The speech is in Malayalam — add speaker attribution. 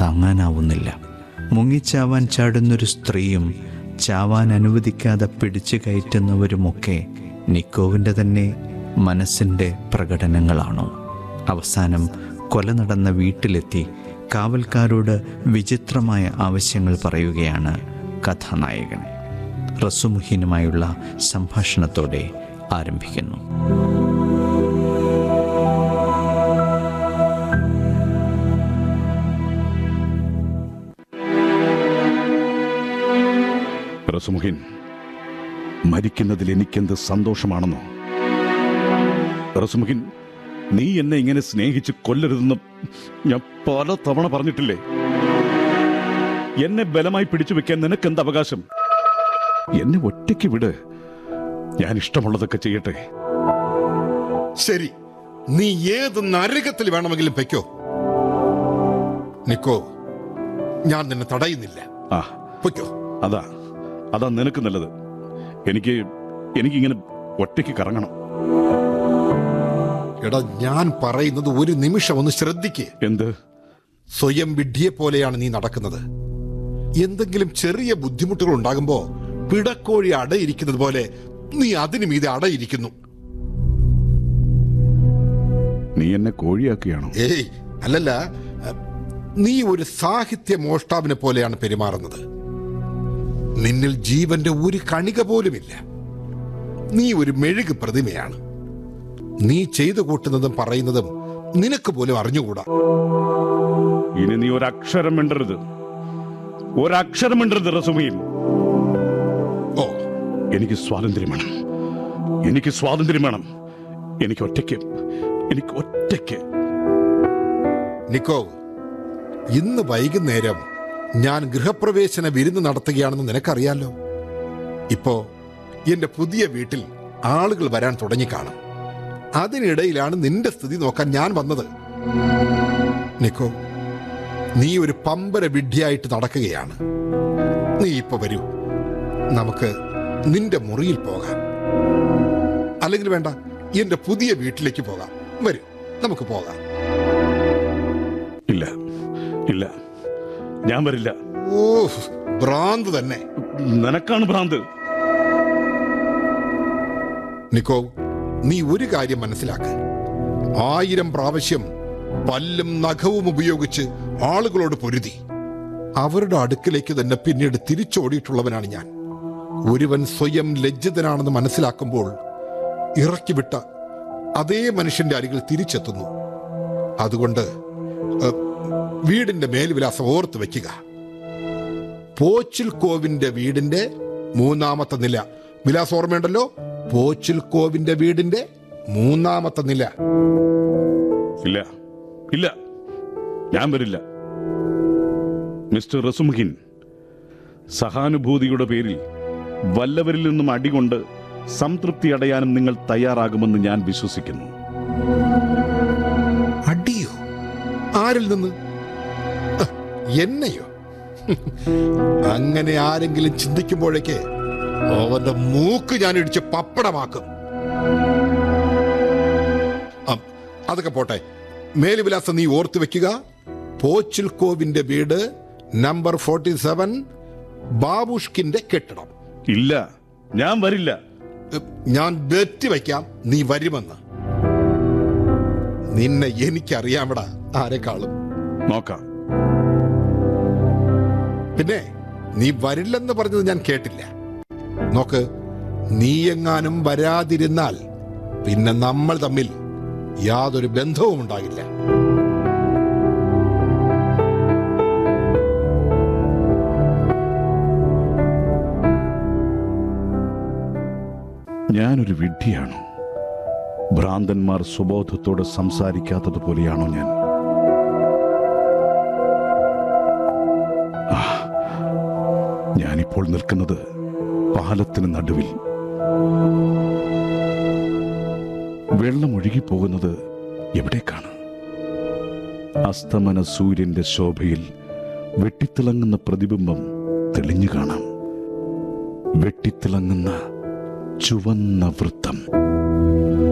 Speaker 1: താങ്ങാനാവുന്നില്ല മുങ്ങിച്ചാവാൻ ചാടുന്നൊരു സ്ത്രീയും ചാവാൻ അനുവദിക്കാതെ പിടിച്ചു കയറ്റുന്നവരുമൊക്കെ നിക്കോവിൻ്റെ തന്നെ മനസ്സിൻ്റെ പ്രകടനങ്ങളാണോ അവസാനം കൊല നടന്ന വീട്ടിലെത്തി കാവൽക്കാരോട് വിചിത്രമായ ആവശ്യങ്ങൾ പറയുകയാണ് കഥാനായകൻ റസുമുഹീനുമായുള്ള സംഭാഷണത്തോടെ ആരംഭിക്കുന്നു
Speaker 2: റസുമുഖിൻ മരിക്കുന്നതിൽ എനിക്കെന്ത് സന്തോഷമാണെന്നോ റസുമുഖിൻ നീ എന്നെ ഇങ്ങനെ സ്നേഹിച്ച് കൊല്ലരുതെന്ന് ഞാൻ പല തവണ പറഞ്ഞിട്ടില്ലേ എന്നെ ബലമായി പിടിച്ചു വെക്കാൻ നിനക്കെന്ത് അവകാശം എന്നെ ഒറ്റയ്ക്ക് വിട് ഞാൻ ഇഷ്ടമുള്ളതൊക്കെ ചെയ്യട്ടെ
Speaker 3: ശരി നീ ഏത് നരകത്തിൽ വേണമെങ്കിലും വെക്കോ നിക്കോ ഞാൻ നിന്നെ തടയുന്നില്ല
Speaker 2: ആ
Speaker 3: പൊയ്ക്കോ
Speaker 2: അതാ അതാ നിനക്ക് നല്ലത് എനിക്ക് എനിക്കിങ്ങനെ ഒറ്റയ്ക്ക് കറങ്ങണം
Speaker 3: എടാ ഞാൻ പറയുന്നത് ഒരു നിമിഷം ഒന്ന് ശ്രദ്ധിക്കേ
Speaker 2: എന്ത്
Speaker 3: സ്വയം വിഡ്ഢിയെ പോലെയാണ് നീ നടക്കുന്നത് എന്തെങ്കിലും ചെറിയ ബുദ്ധിമുട്ടുകൾ ഉണ്ടാകുമ്പോ പിടക്കോഴി അടയിരിക്കുന്നത് പോലെ നീ അതിനു മീതെ അടയിരിക്കുന്നു
Speaker 2: നീ എന്നെ കോഴിയാക്കുകയാണോ
Speaker 3: ഏയ് അല്ലല്ല നീ ഒരു സാഹിത്യ മോഷ്ടാവിനെ പോലെയാണ് പെരുമാറുന്നത് നിന്നിൽ ജീവന്റെ ഒരു കണിക പോലുമില്ല നീ ഒരു മെഴുക് പ്രതിമയാണ് നീ ചെയ്തു കൂട്ടുന്നതും പറയുന്നതും നിനക്ക് പോലും അറിഞ്ഞുകൂടാ
Speaker 2: ഇനി നീ ഒരക്ഷരം മിണ്ടരുത് ഒരക്ഷരം മിണ്ടരുത് റസുമീൻ
Speaker 3: ഓ
Speaker 2: എനിക്ക് സ്വാതന്ത്ര്യം വേണം എനിക്ക് സ്വാതന്ത്ര്യം വേണം എനിക്ക് ഒറ്റയ്ക്ക് എനിക്ക് ഒറ്റയ്ക്ക്
Speaker 3: നിക്കോ ഇന്ന് വൈകുന്നേരം ഞാൻ ഗൃഹപ്രവേശന വിരുന്ന് നടത്തുകയാണെന്ന് നിനക്കറിയാലോ ഇപ്പോ എന്റെ പുതിയ വീട്ടിൽ ആളുകൾ വരാൻ തുടങ്ങിക്കാണും അതിനിടയിലാണ് നിന്റെ സ്ഥിതി നോക്കാൻ ഞാൻ വന്നത് നിക്കോ നീ ഒരു പമ്പര വിഡ്ഢിയായിട്ട് നടക്കുകയാണ് നീ ഇപ്പൊ വരൂ നമുക്ക് നിന്റെ മുറിയിൽ പോകാം അല്ലെങ്കിൽ വേണ്ട എന്റെ പുതിയ വീട്ടിലേക്ക് പോകാം വരൂ നമുക്ക് പോകാം
Speaker 2: ഇല്ല ഇല്ല ഞാൻ വരില്ല
Speaker 3: ഓ ഭ്രാന്ത് തന്നെ
Speaker 2: നിനക്കാണ് ഭ്രാന്ത്
Speaker 3: നിക്കോ നീ ഒരു കാര്യം മനസ്സിലാക്ക ആയിരം പ്രാവശ്യം പല്ലും നഖവും ഉപയോഗിച്ച് ആളുകളോട് പൊരുതി അവരുടെ അടുക്കിലേക്ക് തന്നെ പിന്നീട് തിരിച്ചോടിയിട്ടുള്ളവനാണ് ഞാൻ ഒരുവൻ സ്വയം ലജ്ജിതനാണെന്ന് മനസ്സിലാക്കുമ്പോൾ ഇറക്കിവിട്ട അതേ മനുഷ്യന്റെ അരികിൽ തിരിച്ചെത്തുന്നു അതുകൊണ്ട് ഏ, വീടിന്റെ മേൽവിലാസം ഓർത്ത് വെക്കുക പോച്ചിൽ കോവിന്റെ വീടിന്റെ മൂന്നാമത്തെ നില വിലാസം ഓർമ്മയുണ്ടല്ലോ പോച്ചിൽ കോവിന്റെ വീടിന്റെ മൂന്നാമത്തെ നില
Speaker 2: ഇല്ല ഇല്ല ഞാൻ വരില്ല മിസ്റ്റർ റസുമുഖിൻ സഹാനുഭൂതിയുടെ പേരിൽ വല്ലവരിൽ നിന്നും അടികൊണ്ട് സംതൃപ്തി അടയാനും നിങ്ങൾ തയ്യാറാകുമെന്ന് ഞാൻ വിശ്വസിക്കുന്നു
Speaker 3: അടിയോ ആരിൽ നിന്ന് അഹ്, എന്നെയോ അങ്ങനെ ആരെങ്കിലും ചിന്തിക്കുമ്പോഴേക്ക് അവന്റെ മൂക്ക് ഞാൻ ഇടിച്ച് പപ്പടമാക്കും അം, അതൊക്കെ പോട്ടെ മേലുവിലാസം നീ ഓർത്തു വെക്കുക പോച്ചിൽ കോവിന്റെ വീട് നമ്പർ ഫോർട്ടി സെവൻ ബാബുഷ്കിന്റെ കെട്ടിടം
Speaker 2: ഇല്ല ഞാൻ വരില്ല
Speaker 3: ഉം, ഞാൻ ബെറ്റ് വയ്ക്കാം നീ വരുമെന്ന് നിന്നെ എനിക്കറിയാമടാ ആരെക്കാളും
Speaker 2: നോക്കാം
Speaker 3: പിന്നെ നീ വരില്ലെന്ന് പറഞ്ഞത് ഞാൻ കേട്ടില്ല നോക്ക് നീ എങ്ങാനും വരാതിരുന്നാൽ പിന്നെ നമ്മൾ തമ്മിൽ യാതൊരു ബന്ധവും ഉണ്ടാകില്ല
Speaker 2: ഞാനൊരു വിഡ്ഢിയാണോ ഭ്രാന്തന്മാർ സുബോധത്തോടെ സംസാരിക്കാത്തതുപോലെയാണോ ഞാൻ ആ, ഞാനിപ്പോൾ നിൽക്കുന്നത് പാലത്തിന് നടുവിൽ വെള്ളം ഒഴുകിപ്പോകുന്നത് എവിടേക്കാണ് അസ്തമന സൂര്യന്റെ ശോഭയിൽ വെട്ടിത്തിളങ്ങുന്ന പ്രതിബിംബം തെളിഞ്ഞു കാണാം വെട്ടിത്തിളങ്ങുന്ന ചുവന്ന വൃത്തം